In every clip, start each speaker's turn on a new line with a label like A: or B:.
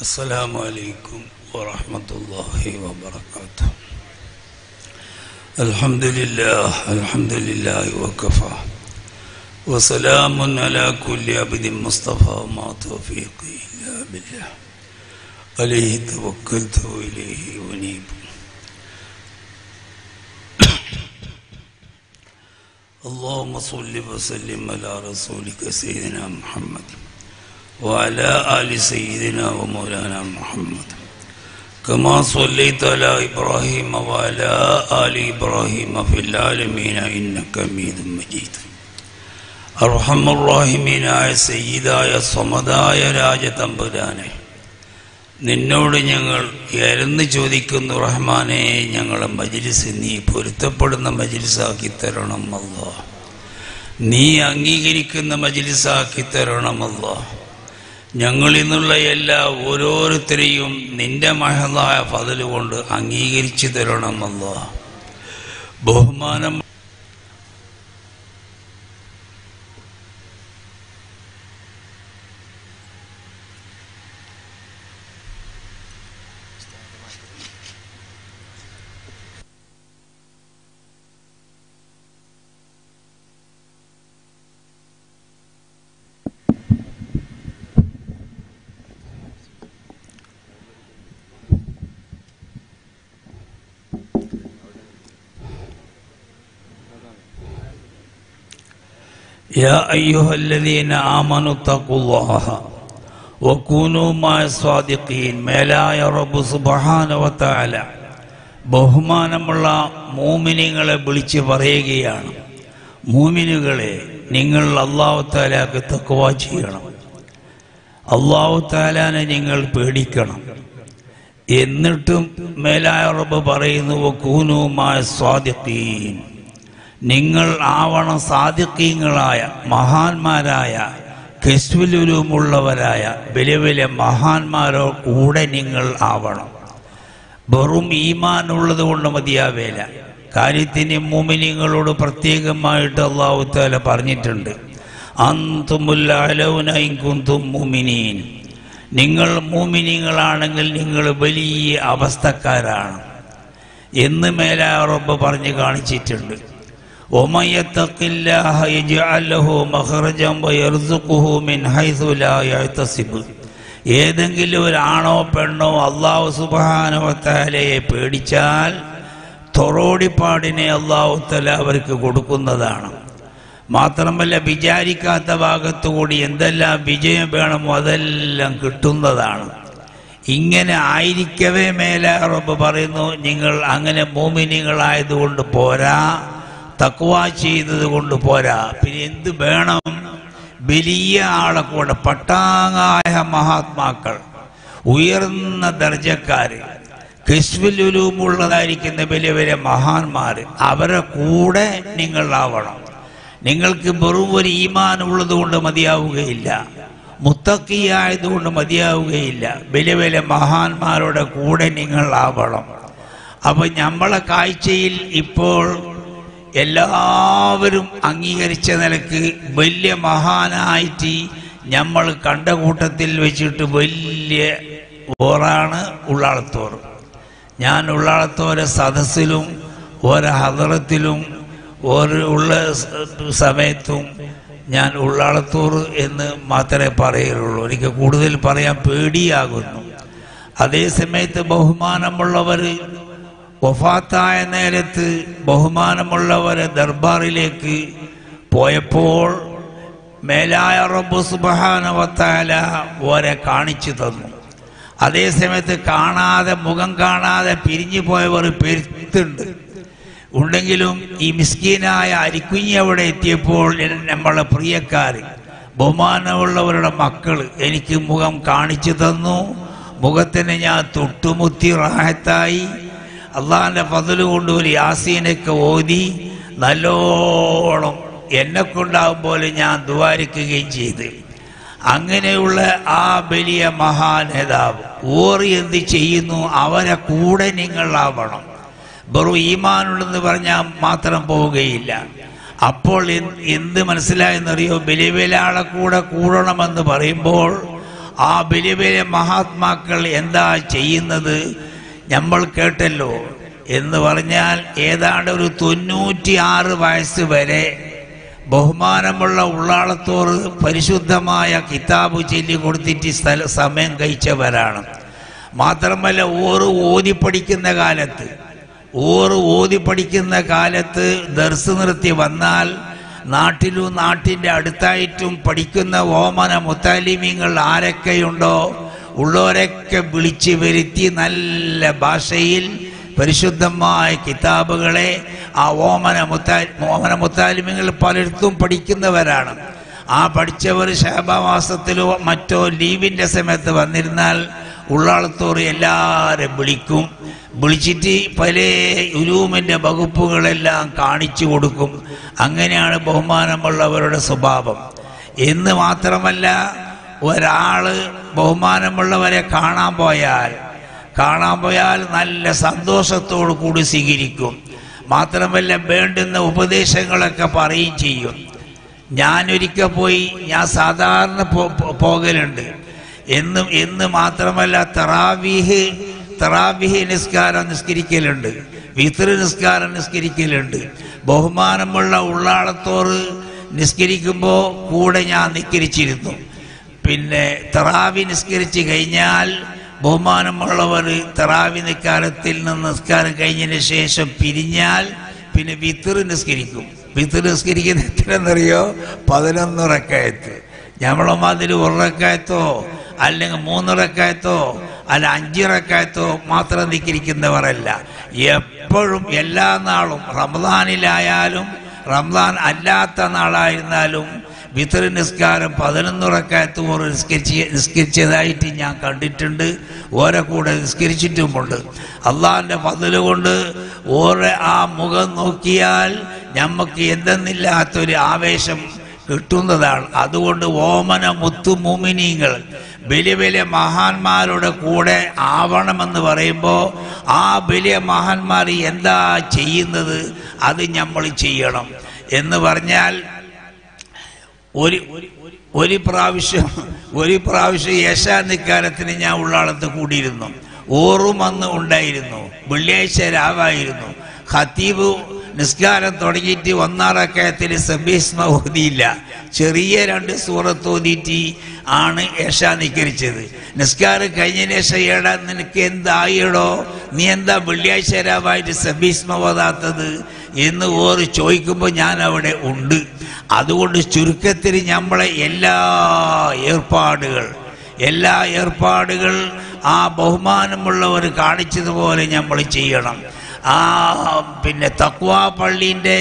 A: السلام عليكم ورحمة الله وبركاته الحمد لله الحمد لله وكفى وسلام على كل عبد مصطفى ما توفيقي إلا بالله عليه توكلت وإليه أنيب اللهم صل وسلم على رسولك سيدنا محمد وعلى آل سيدنا ومولانا محمد كما صليت على إبراهيم وعلى آل إبراهيم في العالمين إنك حميد مجيد അർഹമുറാഹിമീനായ സയ്യിദായ സ്വമതായ രാജതമ്പുരാനെ നിന്നോട് ഞങ്ങൾ എരന്ന് ചോദിക്കുന്നു റഹ്മാനെ ഞങ്ങളെ മജിലിസ് നീ പൊരുത്തപ്പെടുന്ന മജിലിസാക്കി തരണം അല്ലാ നീ അംഗീകരിക്കുന്ന മജിലിസാക്കി തരണമല്ല ഞങ്ങളിൽ നിന്നുള്ള എല്ലാ ഓരോരുത്തരെയും നിന്റെ മഹതായ ഫതല് കൊണ്ട് അംഗീകരിച്ചു തരണമല്ല ബഹുമാനം يا أيها الذين آمنوا اتقوا الله وكونوا مع الصادقين മേലായ റബ്ബ് സുബ്ഹാന വതആല ബഹുമാനമുള്ള മൂമിനിങ്ങളെ വിളിച്ച് പറയുകയാണ് മൂമിനുകളെ നിങ്ങൾ അള്ളാഹു താലാക്ക് തക്കുവ ചെയ്യണം അള്ളാഹു താലാനെ നിങ്ങൾ പേടിക്കണം എന്നിട്ടും മേലായ റബ്ബ് പറയുന്നു കൂനുമായ സ്വാദിഖീൻ നിങ്ങൾ ആവണം സാധിക്കീങ്ങളായ മഹാന്മാരായ കെസ്വലുരുമുള്ളവരായ വലിയ വലിയ മഹാന്മാരോ കൂടെ നിങ്ങൾ ആവണം വെറും ഈമാൻ ഉള്ളത് കൊണ്ട് മതിയാവേല കാര്യത്തിന് മൂമിനിങ്ങളോട് പ്രത്യേകമായിട്ട് അള്ളാഹു താല പറഞ്ഞിട്ടുണ്ട് അന്തുമുല്ലാലൗനൈകുന്തും മൂമിനീൻ നിങ്ങൾ മൂമിനിങ്ങളാണെങ്കിൽ നിങ്ങൾ വലിയ അവസ്ഥക്കാരാണ് എന്ന് മേലാ റബ്ബ് പറഞ്ഞു കാണിച്ചിട്ടുണ്ട് ومن يتق الله يجعل له مخرجا ويرزقه من حيث لا يحتسب ഏതെങ്കിലും ഒരു ആണോ പെണ്ണോ അള്ളാഹു സുബാനവത്താലയെ പേടിച്ചാൽ തൊറോടിപ്പാടിനെ അള്ളാഹു തല അവർക്ക് കൊടുക്കുന്നതാണ് മാത്രമല്ല വിചാരിക്കാത്ത ഭാഗത്തുകൂടി എന്തെല്ലാം വിജയം വേണമോ അതെല്ലാം കിട്ടുന്നതാണ് ഇങ്ങനെ ആയിരിക്കവേ മേലെ റബ്ബ് പറയുന്നു നിങ്ങൾ അങ്ങനെ മോമിനികളായതുകൊണ്ട് പോരാ തക്വ ചെയ്തത് കൊണ്ട് പോരാ പിന്നെ എന്ത് വേണം വലിയ ആളെ കൂടെ പട്ടാങ്ങായ മഹാത്മാക്കൾ ഉയർന്ന ദർജക്കാര് കിസ്വിലുലുമുള്ളതായിരിക്കുന്ന വലിയ വലിയ മഹാന്മാർ അവരെ കൂടെ നിങ്ങളാവണം നിങ്ങൾക്ക് വെറും ഒരു ഈമാൻ ഉള്ളത് കൊണ്ട് മതിയാവുകയില്ല മുത്തക്കിയായതുകൊണ്ട് മതിയാവുകയില്ല വലിയ വലിയ മഹാന്മാരുടെ കൂടെ നിങ്ങളാവണം അപ്പൊ നമ്മളെ കാഴ്ചയിൽ ഇപ്പോൾ എല്ലാവരും അംഗീകരിച്ച നിലക്ക് വലിയ മഹാനായിട്ട് നമ്മൾ കണ്ട കൂട്ടത്തിൽ വെച്ചിട്ട് വലിയ ഓറാണ് ഉള്ളാളത്തോർ ഞാൻ ഉള്ളാളത്തോരെ സദസ്സിലും ഓരോ ഹദറത്തിലും ഒരു ഉള്ള സമയത്തും ഞാൻ ഉള്ളാളത്തൂർ എന്ന് മാത്രമേ പറയുള്ളൂ എനിക്ക് കൂടുതൽ പറയാൻ പേടിയാകുന്നു അതേ സമയത്ത് ബഹുമാനമുള്ളവർ വഫാത്തായ നേരത്ത് ബഹുമാനമുള്ളവരെ ദർബാറിലേക്ക് പോയപ്പോൾ മേലായ റബ്ബു സുബാനവത്താല ഓരെ കാണിച്ചു തന്നു അതേ സമയത്ത് കാണാതെ മുഖം കാണാതെ പിരിഞ്ഞു പോയവർ പെരുത്തുണ്ട് ഉണ്ടെങ്കിലും ഈ മിസ്കീനായ അരിക്കുഞ്ഞി അവിടെ എത്തിയപ്പോൾ നമ്മളെ പ്രിയക്കാർ ബഹുമാനമുള്ളവരുടെ മക്കൾ എനിക്ക് മുഖം കാണിച്ചു തന്നു മുഖത്തിന് ഞാൻ തൊട്ടുമുത്തി റാഹത്തായി അള്ളാഹിന്റെ ഫതല് കൊണ്ട് ഒരു യാസീനൊക്കെ ഓതി നല്ലോണം എന്നെ കൊണ്ടാവും പോലെ ഞാൻ ദ്വാരിക്കുകയും ചെയ്ത് അങ്ങനെയുള്ള ആ വലിയ മഹാനേതാവ് ഓറി എന്ത് ചെയ്യുന്നു അവരെ കൂടെ നിങ്ങളാവണം വെറും ഈമാനുള്ളെന്ന് പറഞ്ഞാൽ മാത്രം പോവുകയില്ല അപ്പോൾ എന്ത് എന്ത് മനസ്സിലായെന്നറിയോ ബലിവേലാളെ കൂടെ കൂടണമെന്ന് പറയുമ്പോൾ ആ വലിയ വലിയ മഹാത്മാക്കൾ എന്താ ചെയ്യുന്നത് നമ്മൾ കേട്ടല്ലോ എന്ന് പറഞ്ഞാൽ ഏതാണ്ട് ഒരു തൊണ്ണൂറ്റി ആറ് വയസ്സ് വരെ ബഹുമാനമുള്ള ഉള്ളാളത്തോറ് പരിശുദ്ധമായ കിതാബ് ചൊല്ലി കൊടുത്തിട്ട് സ്ഥല സമയം കഴിച്ചവരാണ് മാത്രമല്ല ഓറ് ഓതി പഠിക്കുന്ന കാലത്ത് ഓറ് ഓതി പഠിക്കുന്ന കാലത്ത് ദർസ് നിർത്തി വന്നാൽ നാട്ടിലും നാട്ടിൻ്റെ അടുത്തായിട്ടും പഠിക്കുന്ന ഓമന മുത്താലിമ്യങ്ങൾ ആരൊക്കെയുണ്ടോ ഉള്ളവരൊക്കെ വിളിച്ചു വരുത്തി നല്ല ഭാഷയിൽ പരിശുദ്ധമായ കിതാബുകളെ ആ ഓമന മുത്താ ഓമന മുത്താലിമ്യങ്ങൾ പലയിടത്തും പഠിക്കുന്നവരാണ് ആ പഠിച്ചവർ ശാപമാസത്തിലോ മറ്റോ ലീവിൻ്റെ സമയത്ത് വന്നിരുന്നാൽ ഉള്ളാളത്തോറ് എല്ലാവരും വിളിക്കും വിളിച്ചിട്ട് പല ഉലൂമിൻ്റെ വകുപ്പുകളെല്ലാം കാണിച്ചു കൊടുക്കും അങ്ങനെയാണ് ബഹുമാനമുള്ളവരുടെ സ്വഭാവം എന്ന് മാത്രമല്ല ഒരാള് ബഹുമാനമുള്ളവരെ കാണാൻ പോയാൽ കാണാൻ പോയാൽ നല്ല സന്തോഷത്തോടു കൂടി സ്വീകരിക്കും മാത്രമല്ല വേണ്ടുന്ന ഉപദേശങ്ങളൊക്കെ പറയുകയും ചെയ്യും ഞാനൊരിക്കൽ പോയി ഞാൻ സാധാരണ പോ- പോ- പോകലുണ്ട് എന്നും എന്ന് മാത്രമല്ല തറാവീഹ് തറാവീഹ് നിസ്കാരം നിസ്കരിക്കലുണ്ട് വിത്ര നിസ്കാരം നിസ്കരിക്കലുണ്ട് ബഹുമാനമുള്ള ഉള്ളാളത്തോറ് നിസ്കരിക്കുമ്പോൾ കൂടെ ഞാൻ നിസ്കരിച്ചിരുന്നു പിന്നെ തറാവി നിസ്കരിച്ച് കഴിഞ്ഞാൽ ബഹുമാനമുള്ളവർ തറാവി നിസ്കാരത്തിൽ നിന്ന് നിസ്കാരം കഴിഞ്ഞതിന് ശേഷം പിരിഞ്ഞാൽ പിന്നെ വിത്തറ് നിസ്കരിക്കും വിത്തറ് നിസ്കരിക്കുന്ന എത്രയെന്നറിയോ പതിനൊന്ന് റക്കായത്ത് നമ്മളെ മാതിരി ഉറക്കായത്തോ അല്ലെങ്കിൽ മൂന്നിറക്കായത്തോ അല്ല അഞ്ചിറക്കായത്തോ മാത്രം നിസ്കരിക്കുന്നവരല്ല എപ്പോഴും എല്ലാ നാളും റമദാനിലായാലും റംസാൻ അല്ലാത്ത നാളായിരുന്നാലും വിതർ നിസ്കാരം പതിനൊന്നുറക്കായത്ത് ഓരോ നിസ്കരിച്ച് നിസ്കരിച്ചതായിട്ട് ഞാൻ കണ്ടിട്ടുണ്ട് ഓരോ കൂടെ നിസ്കരിച്ചിട്ടുമുണ്ട് അള്ളാഹിൻ്റെ പതില് കൊണ്ട് ഓരോ ആ മുഖം നോക്കിയാൽ നമുക്ക് എന്തെന്നില്ലാത്തൊരു ആവേശം കിട്ടുന്നതാണ് അതുകൊണ്ട് ഓമന മുത്തു മുമിനീങ്ങൾ വലിയ വലിയ മഹാന്മാരുടെ കൂടെ ആവണമെന്ന് പറയുമ്പോൾ ആ വലിയ മഹാന്മാർ എന്താ ചെയ്യുന്നത് അത് നമ്മൾ ചെയ്യണം എന്ന് പറഞ്ഞാൽ ഒരു ഒരു പ്രാവശ്യം ഒരു പ്രാവശ്യം യേശാനിക്കാലത്തിന് ഞാൻ ഉള്ളാളത്ത് കൂടിയിരുന്നു ഓറും അന്ന് ഉണ്ടായിരുന്നു വെള്ളിയാഴ്ച രാവായിരുന്നു ഖത്തീബ് നിസ്കാരം തുടങ്ങിയിട്ട് ഒന്നാറക്കയത്തിൽ സബീസ്മ ഓതിയില്ല ചെറിയ രണ്ട് സൂറത്ത് ഓതിയിട്ട് ആണ് ഏഷ നിക്കരിച്ചത് നിസ്കാരം കഴിഞ്ഞതിന് ശേഷം ഏടാ നിനക്ക് എന്തായിടോ നീ എന്താ വെള്ളിയാഴ്ച രാവായിട്ട് സബീസ്മ ഓതാത്തത് എന്ന് ഓറ് ചോദിക്കുമ്പോൾ ഞാൻ അവിടെ ഉണ്ട് അതുകൊണ്ട് ചുരുക്കത്തിൽ നമ്മളെ എല്ലാ ഏർപ്പാടുകൾ എല്ലാ ഏർപ്പാടുകൾ ആ ബഹുമാനമുള്ളവർ കാണിച്ചതുപോലെ നമ്മൾ ചെയ്യണം ആ പിന്നെ തക്വാ പള്ളീൻ്റെ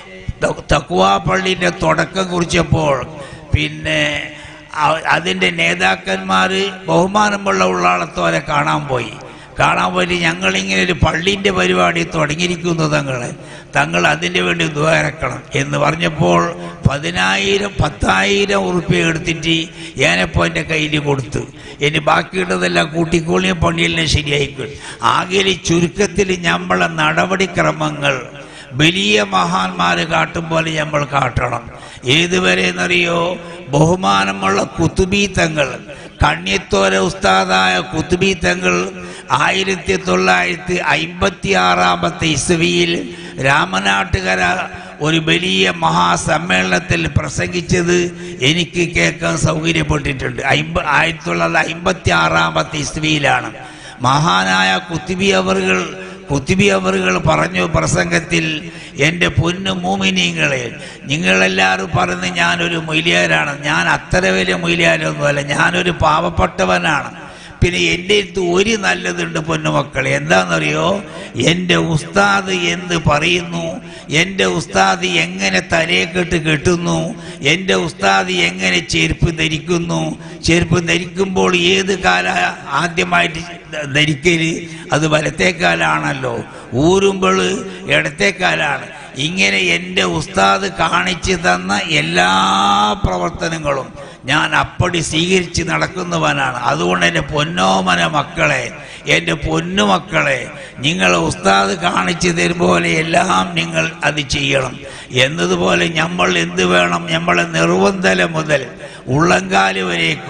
A: തക്വാ പള്ളീൻ്റെ തുടക്കം കുറിച്ചപ്പോൾ പിന്നെ അ- അതിൻ്റെ നേതാക്കന്മാർ ബഹുമാനമുള്ള ഉള്ളാളത്തോരെ കാണാൻ പോയി കാണാൻ പോയി ഞങ്ങളിങ്ങനെ ഒരു പള്ളീൻ്റെ പരിപാടി തുടങ്ങിയിരിക്കുന്നു തങ്ങളെ തങ്ങൾ അതിൻ്റെ വേണ്ടി ദ്വാരക്കണം എന്ന് പറഞ്ഞപ്പോൾ പതിനായിരം പത്തായിരം ഉറുപ്പ്യ എടുത്തിട്ട് ഏനപ്പോ എൻ്റെ കയ്യിൽ കൊടുത്തു ഇനി ബാക്കിയുള്ളതെല്ലാം കൂട്ടിക്കോളിയ പള്ളിയെല്ലാം ശരിയായിക്കും ആകെ ചുരുക്കത്തിൽ നമ്മളെ നടപടിക്രമങ്ങൾ വലിയ മഹാന്മാര് കാട്ടും പോലെ നമ്മൾ കാട്ടണം ഏതുവരെ എന്നറിയോ ബഹുമാനമുള്ള കുത്തുബീത്തങ്ങൾ കണ്യത്തോര ഉസ്താദായ കുത്തുബീത്തങ്ങൾ ആയിരത്തി തൊള്ളായിരത്തി അയിമ്പത്തി ആറാമത്തെ ഇസ്വിയിൽ രാമനാട്ടുകര ഒരു വലിയ മഹാസമ്മേളനത്തിൽ പ്രസംഗിച്ചത് എനിക്ക് കേൾക്കാൻ സൗകര്യപ്പെട്ടിട്ടുണ്ട് അയിമ്പ ആയിരത്തി തൊള്ളായിരത്തി അയിമ്പത്തി ആറാമത്തെ ഇസ്വിയിലാണ് മഹാനായ കുത്തുബി അവറുകൾ കുത്തുബി അവറുകൾ പറഞ്ഞു പ്രസംഗത്തിൽ എൻ്റെ പൊന്നു മൂമിനീങ്ങളെ നിങ്ങളെല്ലാവരും പറഞ്ഞ് ഞാനൊരു മൊയ്ലിയാരാണ് ഞാൻ അത്ര വലിയ മൊയ്ലിയാരൊന്നുമല്ല ഞാനൊരു പാവപ്പെട്ടവനാണ് പിന്നെ എൻ്റെ അടുത്ത് ഒരു നല്ലതുണ്ട് പൊന്നുമക്കളെ എന്താണെന്നറിയോ എൻ്റെ ഉസ്താദ് എന്ത് പറയുന്നു എൻ്റെ ഉസ്താദ് എങ്ങനെ തലയെക്കെട്ട് കെട്ടുന്നു എൻ്റെ ഉസ്താദ് എങ്ങനെ ചെരുപ്പ് ധരിക്കുന്നു ചെരുപ്പ് ധരിക്കുമ്പോൾ ഏത് കാല ആദ്യമായിട്ട് ധരിക്കല് അത് വലത്തേക്കാലാണല്ലോ ഊരുമ്പോൾ ഇടത്തേക്കാലാണ് ഇങ്ങനെ എൻ്റെ ഉസ്താദ് കാണിച്ചു തന്ന എല്ലാ പ്രവർത്തനങ്ങളും ഞാൻ അപ്പടി സ്വീകരിച്ച് നടക്കുന്നവനാണ് അതുകൊണ്ട് എൻ്റെ പൊന്നോമന മക്കളെ എൻ്റെ പൊന്നുമക്കളെ നിങ്ങൾ ഉസ്താദ് കാണിച്ചു തരും പോലെ എല്ലാം നിങ്ങൾ അത് ചെയ്യണം എന്നതുപോലെ നമ്മൾ എന്ത് വേണം നമ്മളെ നിർവന്തല മുതൽ ഉള്ളങ്കാല് വരേക്കും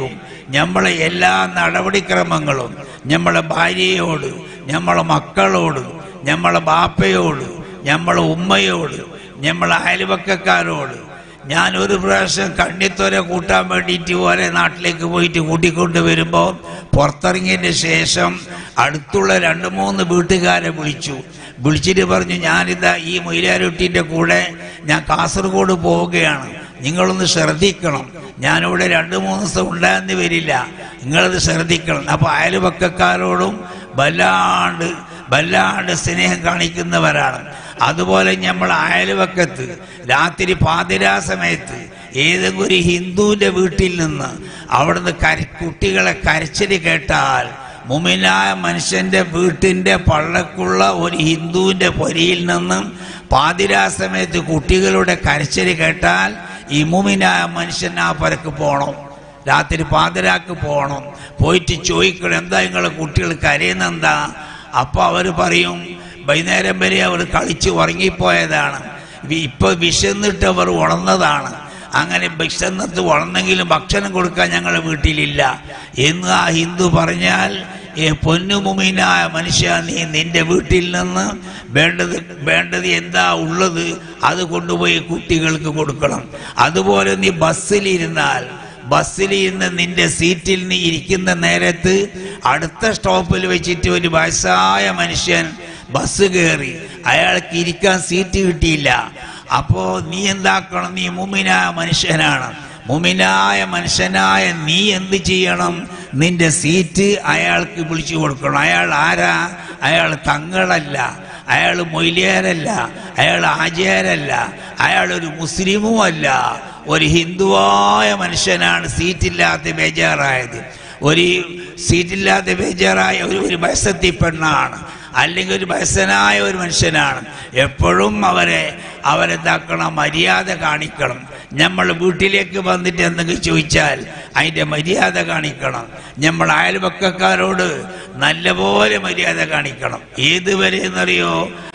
A: നമ്മളെ എല്ലാ നടപടിക്രമങ്ങളും നമ്മളെ ഭാര്യയോട് നമ്മളെ മക്കളോട് നമ്മളെ ബാപ്പയോട് നമ്മളെ ഉമ്മയോട് നമ്മളെ അയൽവക്കക്കാരോട് ഞാൻ ഒരു പ്രാവശ്യം കണ്ണിത്തോരെ കൂട്ടാൻ വേണ്ടിയിട്ട് ഓരോ നാട്ടിലേക്ക് പോയിട്ട് കൂട്ടിക്കൊണ്ട് വരുമ്പോൾ പുറത്തിറങ്ങിയതിന് ശേഷം അടുത്തുള്ള രണ്ട് മൂന്ന് വീട്ടുകാരെ വിളിച്ചു വിളിച്ചിട്ട് പറഞ്ഞു ഞാനിതാ ഈ മൊയിലാരുട്ടീൻ്റെ കൂടെ ഞാൻ കാസർഗോഡ് പോവുകയാണ് നിങ്ങളൊന്ന് ശ്രദ്ധിക്കണം ഞാനിവിടെ രണ്ട് മൂന്ന് ദിവസം ഉണ്ടായെന്ന് വരില്ല നിങ്ങളത് ശ്രദ്ധിക്കണം അപ്പോൾ അയൽവക്കക്കാരോടും വല്ലാണ്ട് വല്ലാണ്ട് സ്നേഹം കാണിക്കുന്നവരാണ് അതുപോലെ നമ്മൾ അയൽവക്കത്ത് രാത്രി പാതിരാ സമയത്ത് ഏതെങ്കിലും ഒരു ഹിന്ദുവിൻ്റെ വീട്ടിൽ നിന്ന് അവിടുന്ന് കര കുട്ടികളെ കരച്ചിൽ കേട്ടാൽ മുമിനായ മനുഷ്യന്റെ വീട്ടിന്റെ പള്ളക്കുള്ള ഒരു ഹിന്ദുവിന്റെ പൊരിയിൽ നിന്നും പാതിരാ സമയത്ത് കുട്ടികളുടെ കരച്ചിൽ കേട്ടാൽ ഈ മുമിനായ മനുഷ്യൻ ആ പരക്ക് പോകണം രാത്രി പാതിരാക്ക് പോകണം പോയിട്ട് ചോദിക്കണം എന്താ നിങ്ങളെ കുട്ടികൾ കരയുന്നെന്താ അപ്പോൾ അവർ പറയും വൈകുന്നേരം വരെ അവർ കളിച്ച് ഉറങ്ങിപ്പോയതാണ് വി- ഇപ്പൊ വിശന്നിട്ട് അവർ ഉണർന്നതാണ് അങ്ങനെ വിശന്നിട്ട് ഉണർന്നെങ്കിലും ഭക്ഷണം കൊടുക്കാൻ ഞങ്ങളുടെ വീട്ടിലില്ല എന്ന് ആ ഹിന്ദു പറഞ്ഞാൽ ഏ പൊന്നുമുമീനായ മനുഷ്യ നീ നിന്റെ വീട്ടിൽ നിന്ന് വേണ്ടത് വേണ്ടത് എന്താ ഉള്ളത് അത് കൊണ്ടുപോയി കുട്ടികൾക്ക് കൊടുക്കണം അതുപോലെ നീ ബസ്സിലിരുന്നാൽ ബസ്സിൽ ഇരുന്ന് നിന്റെ സീറ്റിൽ നീ ഇരിക്കുന്ന നേരത്ത് അടുത്ത സ്റ്റോപ്പിൽ വെച്ചിട്ട് ഒരു വയസ്സായ മനുഷ്യൻ ബസ് കയറി അയാൾക്ക് ഇരിക്കാൻ സീറ്റ് കിട്ടിയില്ല അപ്പോ നീ എന്താക്കണം നീ മുമിനായ മനുഷ്യനാണ് മുമിനായ മനുഷ്യനായ നീ എന്ത് ചെയ്യണം നിന്റെ സീറ്റ് അയാൾക്ക് വിളിച്ചു കൊടുക്കണം അയാൾ ആരാ അയാൾ തങ്ങളല്ല അയാൾ മൊയ്ലിയാരല്ല അയാൾ ആചാരല്ല അയാൾ ഒരു മുസ്ലിമും അല്ല ഒരു ഹിന്ദുവായ മനുഷ്യനാണ് സീറ്റില്ലാത്ത ബേജാറായത് ഒരു സീറ്റില്ലാത്ത ബേജാറായ ഒരു ഒരു വയസ്സത്തി പെണ്ണാണ് അല്ലെങ്കിൽ ഒരു വയസ്സനായ ഒരു മനുഷ്യനാണ് എപ്പോഴും അവരെ അവരെന്താക്കണം മര്യാദ കാണിക്കണം നമ്മൾ വീട്ടിലേക്ക് വന്നിട്ട് എന്തെങ്കിലും ചോദിച്ചാൽ അതിൻ്റെ മര്യാദ കാണിക്കണം നമ്മൾ അയൽപക്കക്കാരോട് നല്ലപോലെ മര്യാദ കാണിക്കണം ഏതുവരെ എന്നറിയോ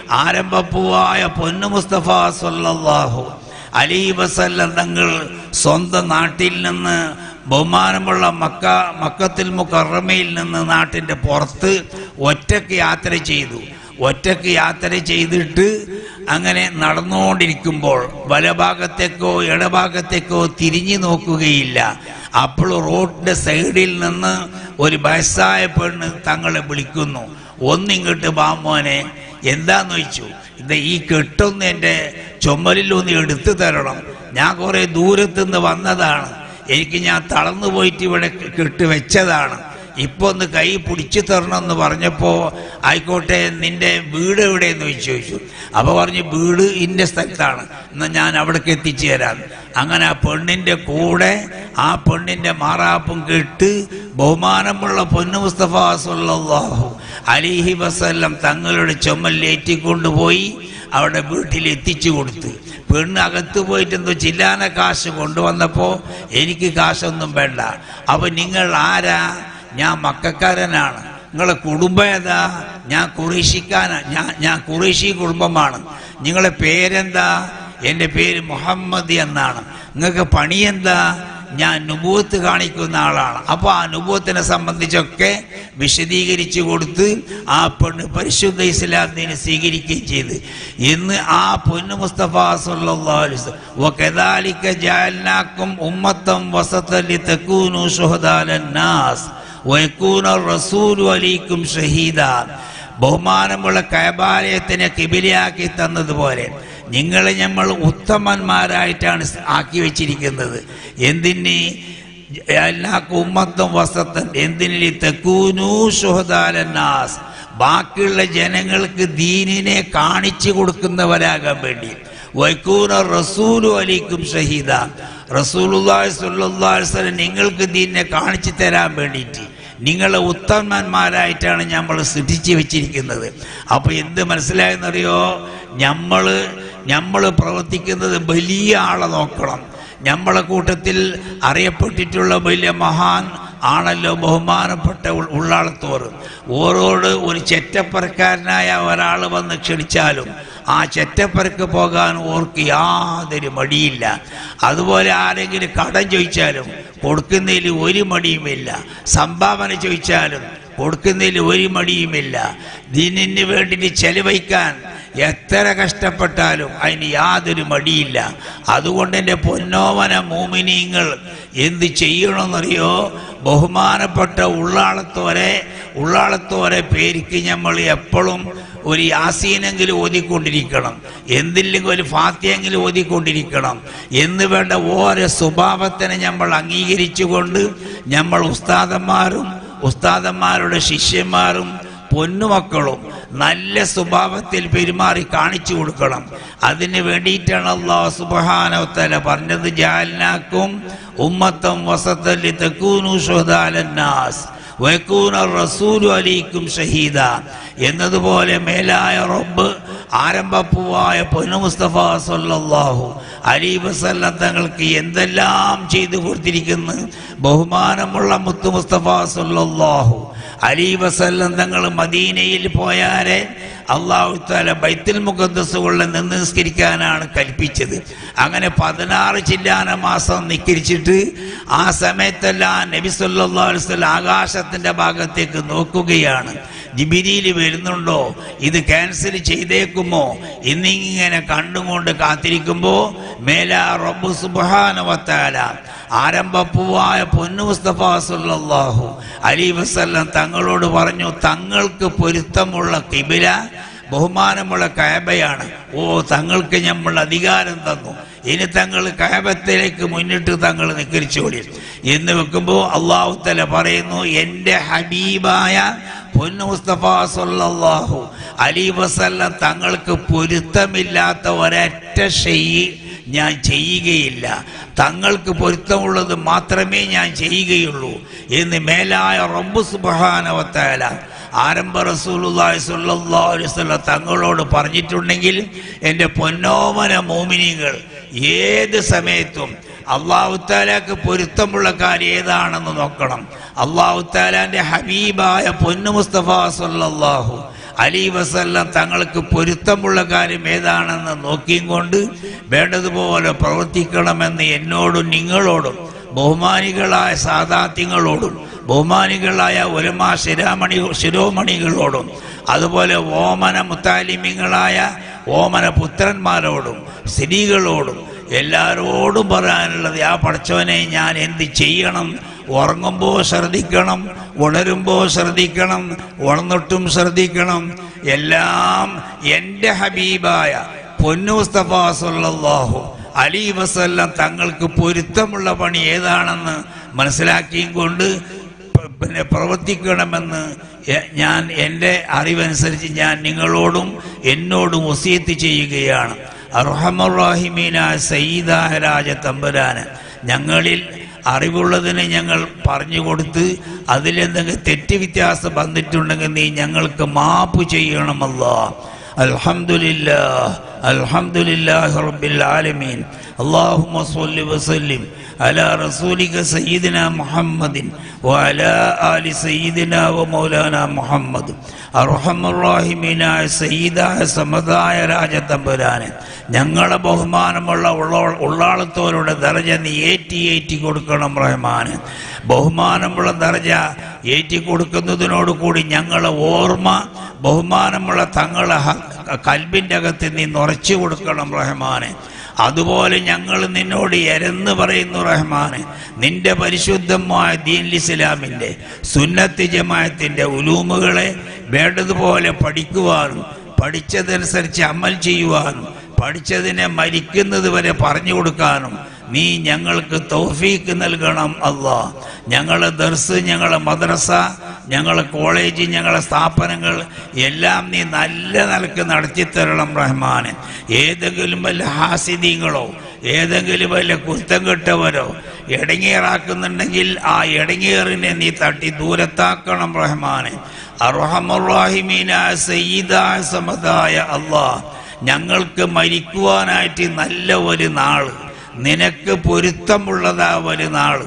A: ആരംഭപ്പൂവായ പൊന്നു മുസ്തഫ സല്ലല്ലാഹു അലി വസല്ലം തങ്ങൾ സ്വന്തം നാട്ടിൽ നിന്ന് ബഹുമാനമുള്ള മക്ക മക്കത്തിൽ മുക്കറമയിൽ നിന്ന് നാട്ടിൻ്റെ പുറത്ത് ഒറ്റയ്ക്ക് യാത്ര ചെയ്തു ഒറ്റയ്ക്ക് യാത്ര ചെയ്തിട്ട് അങ്ങനെ നടന്നുകൊണ്ടിരിക്കുമ്പോൾ വലഭാഗത്തേക്കോ ഇടഭാഗത്തേക്കോ തിരിഞ്ഞു നോക്കുകയില്ല അപ്പോൾ റോഡിന്റെ സൈഡിൽ നിന്ന് ഒരു വയസ്സായ പെണ്ണ് തങ്ങളെ വിളിക്കുന്നു ഒന്നിങ്ങോട്ട് ബാമോനെ എന്താന്ന് ചോദിച്ചു ഇത് ഈ കെട്ടൊന്ന് എൻ്റെ ചുമലിലൊന്ന് എടുത്തു തരണം ഞാൻ കുറേ ദൂരത്തുനിന്ന് വന്നതാണ് എനിക്ക് ഞാൻ തളർന്നു പോയിട്ട് ഇവിടെ കെട്ട് വെച്ചതാണ് ഇപ്പൊ ഒന്ന് കൈ പിടിച്ചു തരണം എന്ന് പറഞ്ഞപ്പോ ആയിക്കോട്ടെ നിന്റെ വീട് എവിടെയെന്ന് ചോദിച്ചു ചോദിച്ചു അപ്പൊ പറഞ്ഞു വീട് ഇന്ന സ്ഥലത്താണ് എന്നാ ഞാൻ അവിടേക്ക് എത്തിച്ചു തരാം അങ്ങനെ ആ പെണ്ണിന്റെ കൂടെ ആ പെണ്ണിന്റെ മാറാപ്പും കേട്ട് ബഹുമാനമുള്ള പൊന്നു മുസ്തഫ സല്ലല്ലാഹു അലിഹി വസല്ലം തങ്ങളുടെ ചുമലിലേറ്റിക്കൊണ്ടുപോയി അവിടെ വീട്ടിൽ എത്തിച്ചു കൊടുത്ത് പെണ്ണ് അകത്ത് പോയിട്ട് എന്തോ ചില്ലാന കാശ് കൊണ്ടുവന്നപ്പോ എനിക്ക് കാശൊന്നും വേണ്ട അപ്പൊ നിങ്ങൾ ആരാ ഞാൻ മക്കാരനാണ് നിങ്ങളെ കുടുംബം ഏതാ ഞാൻ കുറേശിക്കാനാ ഞാൻ ഞാൻ കുറേശി കുടുംബമാണ് നിങ്ങളെ പേരെന്താ എൻ്റെ പേര് മുഹമ്മദ് എന്നാണ് നിങ്ങൾക്ക് പണി എന്താ ഞാൻ നുബൂത്ത് കാണിക്കുന്ന ആളാണ് അപ്പോൾ ആ നുബൂത്തിനെ സംബന്ധിച്ചൊക്കെ വിശദീകരിച്ചു കൊടുത്ത് ആ പെണ്ണ് പരിശുദ്ധ ഇസ്ലാത്തിനെ സ്വീകരിക്കുകയും ചെയ്ത് ഇന്ന് ആ പൊന്നു മുസ്തഫ സല്ലല്ലാഹു അലൈഹി വസല്ലം വകദാലിക ജഅൽനാക്കും ഉമ്മത്തം വസതൻ ലിതകൂനു ശുഹദാലന്നാസ് വയക്കൂന റസൂലു അലൈക്കും ഷഹീദ ബഹുമാനമുള്ള കൈബാലയത്തിനെ കിബിലയാക്കി തന്നതുപോലെ നിങ്ങളെ നമ്മൾ ഉത്തമന്മാരായിട്ടാണ് ആക്കി വെച്ചിരിക്കുന്നത് എന്തിന് എല്ലാവർക്കും ഉമ്മത്തും വസത്തൻ എന്തിനു തെക്കൂനു ഷുഹദാലന്നാസ് ബാക്കിയുള്ള ജനങ്ങൾക്ക് ദീനിനെ കാണിച്ചു കൊടുക്കുന്നവരാകാൻ വേണ്ടി വൈക്കൂന റസൂലു അലിക്കും ഷഹീദ റസൂലുള്ളാഹി സ്വല്ലല്ലാഹു അലൈഹി വസല്ലം നിങ്ങൾക്ക് ദീനിനെ കാണിച്ചു തരാൻ വേണ്ടിയിട്ട് നിങ്ങളെ ഉത്തമന്മാരായിട്ടാണ് നമ്മൾ സൃഷ്ടിച്ചു വെച്ചിരിക്കുന്നത് അപ്പോൾ എന്ത് മനസ്സിലായെന്നറിയോ നമ്മൾ നമ്മൾ പ്രവർത്തിക്കുന്നത് വലിയ ആളെ നോക്കണം നമ്മളെ കൂട്ടത്തിൽ അറിയപ്പെട്ടിട്ടുള്ള വലിയ മഹാൻ ആണല്ലോ ബഹുമാനപ്പെട്ട ഉൾ- ഉള്ളാളത്തോർ ഓരോട് ഒരു ചെറ്റപ്പറക്കാരനായ ഒരാൾ വന്ന് ക്ഷണിച്ചാലും ആ ചെറ്റപ്പരക്ക് പോകാൻ ഓർക്ക് യാതൊരു മടിയില്ല അതുപോലെ ആരെങ്കിലും കടം ചോദിച്ചാലും കൊടുക്കുന്നതിൽ ഒരു മടിയുമില്ല സംഭാവന ചോദിച്ചാലും കൊടുക്കുന്നതിൽ ഒരു മടിയുമില്ല ദീനിന് വേണ്ടിയിട്ട് ചെലവഴിക്കാൻ എത്ര കഷ്ടപ്പെട്ടാലും അതിന് യാതൊരു മടിയില്ല അതുകൊണ്ട് എൻ്റെ പൊന്നോമന മോമിനിയങ്ങൾ എന്ത് ചെയ്യണമെന്നറിയോ ബഹുമാനപ്പെട്ട ഉള്ളാളത്തോരെ ഉള്ളാളത്തോരെ പേരിക്ക് നമ്മൾ എപ്പോഴും ഒരു യാസീനെങ്കിലും ഓതിക്കൊണ്ടിരിക്കണം എന്തില്ലെങ്കിൽ ഒരു ഫാത്തിയെങ്കിലും ഓതിക്കൊണ്ടിരിക്കണം എന്ന് വേണ്ട ഓരോ സ്വഭാവത്തിനെ നമ്മൾ അംഗീകരിച്ചുകൊണ്ട് നമ്മൾ ഉസ്താദന്മാരും ഉസ്താദന്മാരുടെ ശിഷ്യന്മാരും പൊന്നുമക്കളും നല്ല സ്വഭാവത്തിൽ പെരുമാറി കാണിച്ചു കൊടുക്കണം അതിന് വേണ്ടിയിട്ടാണ് അള്ളാഹു സുബാനവത്തല പറഞ്ഞത് ജാലിനാക്കും ഉമ്മത്തം വസത്തല്ലി തെക്കൂനു ഷുഹദാലന്നാസ് വയക്കൂന റസൂലു അലീക്കും ഷഹീദ എന്നതുപോലെ മേലായ റബ്ബ് ആരംഭപ്പൂവായ പൊന്നു മുസ്തഫ സല്ലല്ലാഹു അലി വസല്ലം തങ്ങൾക്ക് എന്തെല്ലാം ചെയ്തു കൊടുത്തിരിക്കുന്നു ബഹുമാനമുള്ള മുത്തു മുസ്തഫ സല്ലല്ലാഹു അലി വസല്ലം തങ്ങൾ മദീനയിൽ പോയാരെ അള്ളാഹു താല ബൈത്തുൽ മുഖദ്സുകളിൽ നിന്ന് നിസ്കരിക്കാനാണ് കൽപ്പിച്ചത് അങ്ങനെ പതിനാറ് ചില്ലാന മാസം നിക്കരിച്ചിട്ട് ആ സമയത്തെല്ലാം നബി സല്ലല്ലാഹു അലൈഹി വസല്ലം ആകാശത്തിന്റെ ഭാഗത്തേക്ക് നോക്കുകയാണ് ജിബിരിയിൽ വരുന്നുണ്ടോ ഇത് ക്യാൻസൽ ചെയ്തേക്കുമോ എന്നിങ്ങനെ കണ്ടുകൊണ്ട് കാത്തിരിക്കുമ്പോൾ മേല റബ്ബു സുബ്ഹാനവത്താല ആരംഭപ്പൂവായ പൊന്നു മുസ്തഫ സല്ലല്ലാഹു അലി വസല്ലം തങ്ങളോട് പറഞ്ഞു തങ്ങൾക്ക് പൊരുത്തമുള്ള കിബില ബഹുമാനമുള്ള കയബയാണ് ഓ തങ്ങൾക്ക് നമ്മൾ അധികാരം തന്നു ഇനി തങ്ങൾ കയബത്തിലേക്ക് മുന്നിട്ട് തങ്ങൾ നിക്കരിച്ചോളി എന്ന് വെക്കുമ്പോൾ അള്ളാഹു തല പറയുന്നു എൻ്റെ ഹബീബായ പൊന്നു മുസ്തഫ സല്ലല്ലാഹു അലി വസല്ലം തങ്ങൾക്ക് പൊരുത്തമില്ലാത്ത ഒരൊറ്റ ഷെയ്യ് ഞാൻ ചെയ്യുകയില്ല തങ്ങൾക്ക് പൊരുത്തമുള്ളത് മാത്രമേ ഞാൻ ചെയ്യുകയുള്ളൂ എന്ന് മേലായ റബ്ബു സുബ്ഹാനവത്തആല ആരംഭ റസൂലുള്ളാഹി സ്വല്ലല്ലാഹു അലൈഹി വസല്ലം തങ്ങളോട് പറഞ്ഞിട്ടുണ്ടെങ്കിൽ എൻ്റെ പൊന്നോമന മോമിനികൾ ഏത് സമയത്തും അള്ളാഹു താലാക്ക് പൊരുത്തമുള്ള കാര്യം ഏതാണെന്ന് നോക്കണം അള്ളാഹു താലാന്റെ ഹബീബായ പൊന്നു മുസ്തഫ സല്ലല്ലാഹു അലി വസല്ലം തങ്ങൾക്ക് പൊരുത്തമുള്ള കാര്യം ഏതാണെന്ന് നോക്കിയും കൊണ്ട് വേണ്ടതുപോലെ പ്രവർത്തിക്കണമെന്ന് എന്നോടും നിങ്ങളോടും ബഹുമാനികളായ സാദാത്യങ്ങളോടും ബഹുമാനികളായ ഒരമാ ശിരാമണി ശിരോമണികളോടും അതുപോലെ ഓമന മുത്താലിമ്യങ്ങളായ ഓമന പുത്രന്മാരോടും സ്ത്രീകളോടും എല്ലാവരോടും പറയാനുള്ളത് ആ പഠിച്ചവനെ ഞാൻ എന്ത് ചെയ്യണം ഉറങ്ങുമ്പോൾ ശ്രദ്ധിക്കണം ഉണരുമ്പോൾ ശ്രദ്ധിക്കണം ഉണർന്നിട്ടും ശ്രദ്ധിക്കണം എല്ലാം എൻ്റെ ഹബീബായ പൊന്നു മുസ്തഫ സല്ലല്ലാഹു അലി വസല്ലം തങ്ങൾക്ക് പൊരുത്തമുള്ള പണി ഏതാണെന്ന് മനസ്സിലാക്കിയും കൊണ്ട് പ- പിന്നെ പ്രവർത്തിക്കണമെന്ന് എ- ഞാൻ എൻ്റെ അറിവനുസരിച്ച് ഞാൻ നിങ്ങളോടും എന്നോടും വസീത്ത് ചെയ്യുകയാണ് അർഹമുറാഹിമീനായ സയ്യിദായ രാജ തമ്പുരാന് ഞങ്ങളിൽ അറിവുള്ളതിനെ ഞങ്ങൾ പറഞ്ഞു കൊടുത്ത് അതിലെന്തെങ്കിലും തെറ്റ് വ്യത്യാസം വന്നിട്ടുണ്ടെങ്കിൽ നീ ഞങ്ങൾക്ക് മാപ്പ് ചെയ്യണമല്ലോ അൽഹംദുലില്ലാ അൽഹംദുലില്ലാഹി റബ്ബിൽ ആലമീൻ اللهم صل وسلم على رسولك سيدنا محمد وعلى آل سيدنا ومولانا محمد അർഹം റാഹിമീനായ സയ്യിദായ സമതായ രാജത്തമ്പുരാന് ഞങ്ങളെ ബഹുമാനമുള്ള ഉള്ള ഉള്ളാളത്തോരുടെ ദർജ നീ ഏറ്റി ഏറ്റി കൊടുക്കണം റഹ്മാന് ബഹുമാനമുള്ള ദർജ ഏറ്റി കൊടുക്കുന്നതിനോട് കൂടി ഞങ്ങളെ ഓർമ്മ ബഹുമാനമുള്ള തങ്ങളെ ഹ- കൽബിൻ്റെ അകത്ത് നീ നിറച്ചു കൊടുക്കണം റഹ്മാനെ അതുപോലെ ഞങ്ങൾ നിന്നോട് എരന്ന് പറയുന്നു റഹ്മാന് നിന്റെ പരിശുദ്ധമായ ദീൻ ഇസ്ലാമിൻ്റെ സുന്നത്ത് ജമാഅത്തിൻ്റെ ഉലൂമുകളെ വേണ്ടതുപോലെ പഠിക്കുവാനും പഠിച്ചതനുസരിച്ച് അമൽ ചെയ്യുവാനും പഠിച്ചതിനെ മരിക്കുന്നത് വരെ പറഞ്ഞു കൊടുക്കാനും നീ ഞങ്ങൾക്ക് തൗഫീക്ക് നൽകണം അല്ലാ ഞങ്ങളെ ദർസ് ഞങ്ങളെ മദ്രസ ഞങ്ങളെ കോളേജ് ഞങ്ങളെ സ്ഥാപനങ്ങൾ എല്ലാം നീ നല്ല നിലക്ക് നടത്തിത്തരണം റഹ്മാന് ഏതെങ്കിലും വല്ല ഹാസിദീങ്ങളോ ഏതെങ്കിലും വല്ല കുറ്റം കെട്ടവരോ ഇടങ്ങേറാക്കുന്നുണ്ടെങ്കിൽ ആ ഇടങ്ങേറിനെ നീ തട്ടി ദൂരത്താക്കണം റഹ്മാന് അർഹമുറാഹിമീനായ സയ്യിദായ സമതായ അള്ളാഹ് ഞങ്ങൾക്ക് മരിക്കുവാനായിട്ട് നല്ല ഒരു നാള് നിനക്ക് പൊരുത്തമുള്ളതാ ഒരു നാള്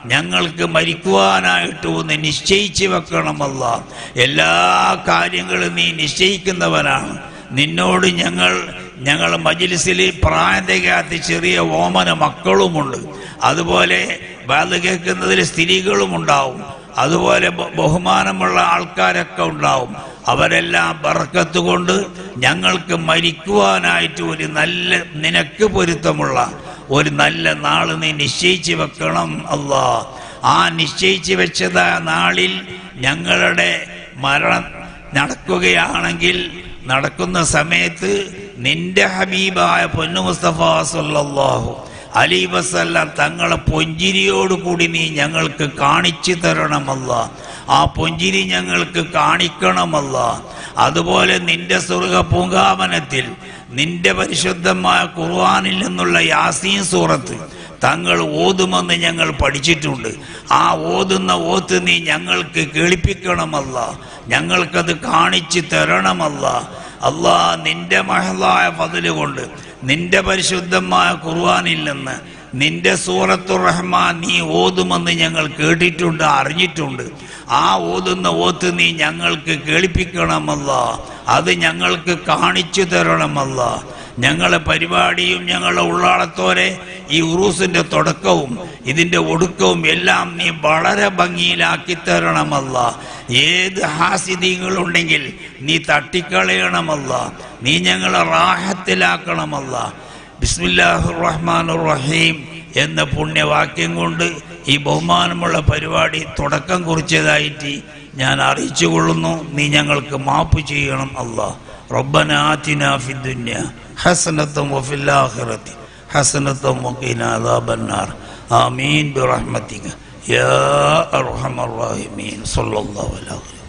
A: ഞങ്ങൾക്ക് മരിക്കുവാനായിട്ട് ഒന്ന് നിശ്ചയിച്ച് വെക്കണമല്ല എല്ലാ കാര്യങ്ങളും നീ നിശ്ചയിക്കുന്നവനാണ് നിന്നോട് ഞങ്ങൾ ഞങ്ങൾ മജിലിസിൽ പ്രായം തികയാത്ത ചെറിയ ഓമന മക്കളുമുണ്ട് അതുപോലെ ബാധ കേൾക്കുന്നതിൽ സ്ത്രീകളും ഉണ്ടാവും അതുപോലെ ബ- ബഹുമാനമുള്ള ആൾക്കാരൊക്കെ ഉണ്ടാവും അവരെല്ലാം ബർക്കത്ത് കൊണ്ട് ഞങ്ങൾക്ക് മരിക്കുവാനായിട്ട് ഒരു നല്ല നിനക്ക് പൊരുത്തമുള്ള ഒരു നല്ല നാൾ നീ നിശ്ചയിച്ച് വെക്കണം അല്ലാ ആ നിശ്ചയിച്ച് വെച്ചതായ നാളിൽ ഞങ്ങളുടെ മരണം നടക്കുകയാണെങ്കിൽ നടക്കുന്ന സമയത്ത് നിന്റെ ഹബീബായ പൊന്നു മുസ്തഫ സല്ലല്ലാഹു അലി വസല്ലാം തങ്ങളെ പൊഞ്ചിരിയോട് കൂടി നീ ഞങ്ങൾക്ക് കാണിച്ചു തരണമല്ല ആ പൊഞ്ചിരി ഞങ്ങൾക്ക് കാണിക്കണമല്ല അതുപോലെ നിന്റെ സ്വർഗ പൂങ്കാവനത്തിൽ നിന്റെ പരിശുദ്ധമായ ഖുർആനിൽ നിന്നുള്ള യാസീൻ സൂറത്ത് തങ്ങൾ ഓതുമെന്ന് ഞങ്ങൾ പഠിച്ചിട്ടുണ്ട് ആ ഓതുന്ന ഓത്ത് നീ ഞങ്ങൾക്ക് കേൾപ്പിക്കണമല്ല ഞങ്ങൾക്കത് കാണിച്ചു തരണമല്ല അല്ലാ നിന്റെ മഹലായ ഫതില് കൊണ്ട് നിന്റെ പരിശുദ്ധമായ ഖുർആനിൽ നിന്ന് നിന്റെ സൂറത്തു റഹ്മാൻ നീ ഓതുമെന്ന് ഞങ്ങൾ കേട്ടിട്ടുണ്ട് അറിഞ്ഞിട്ടുണ്ട് ആ ഓതുന്ന ഓത്ത് നീ ഞങ്ങൾക്ക് കേൾപ്പിക്കണമല്ല അത് ഞങ്ങൾക്ക് കാണിച്ചു തരണമല്ല ഞങ്ങളെ പരിപാടിയും ഞങ്ങളുടെ ഉള്ളാളത്തോരെ ഈ ഉറൂസിന്റെ തുടക്കവും ഇതിന്റെ ഒടുക്കവും എല്ലാം നീ വളരെ ഭംഗിയിലാക്കി തരണമല്ല ഏത് ഹാസിദ്യങ്ങളുണ്ടെങ്കിൽ നീ തട്ടിക്കളയണമല്ല നീ ഞങ്ങളെ റാഹത്തിലാക്കണമല്ല ബിസ്മില്ലാഹുർ റഹ്മാനുർ റഹീം എന്ന പുണ്യവാക്യം കൊണ്ട് ഈ ബഹുമാനമുള്ള പരിപാടി തുടക്കം കുറിച്ചതായിട്ട് ഞാൻ അറിയിച്ചു കൊള്ളുന്നു നീ ഞങ്ങൾക്ക് മാപ്പ് ചെയ്യണം അല്ലാ റബ്ബന ആതിന ഫിദ്ദുന്യ ഹസനത്തും വഫിൽ ആഖിറതി ഹസനത്തും വഖീന അദാബന്നാർ ആമീൻ ബിറഹ്മതിക യാ അർഹമർ റഹീമീൻ സല്ലല്ലാഹു അലൈഹി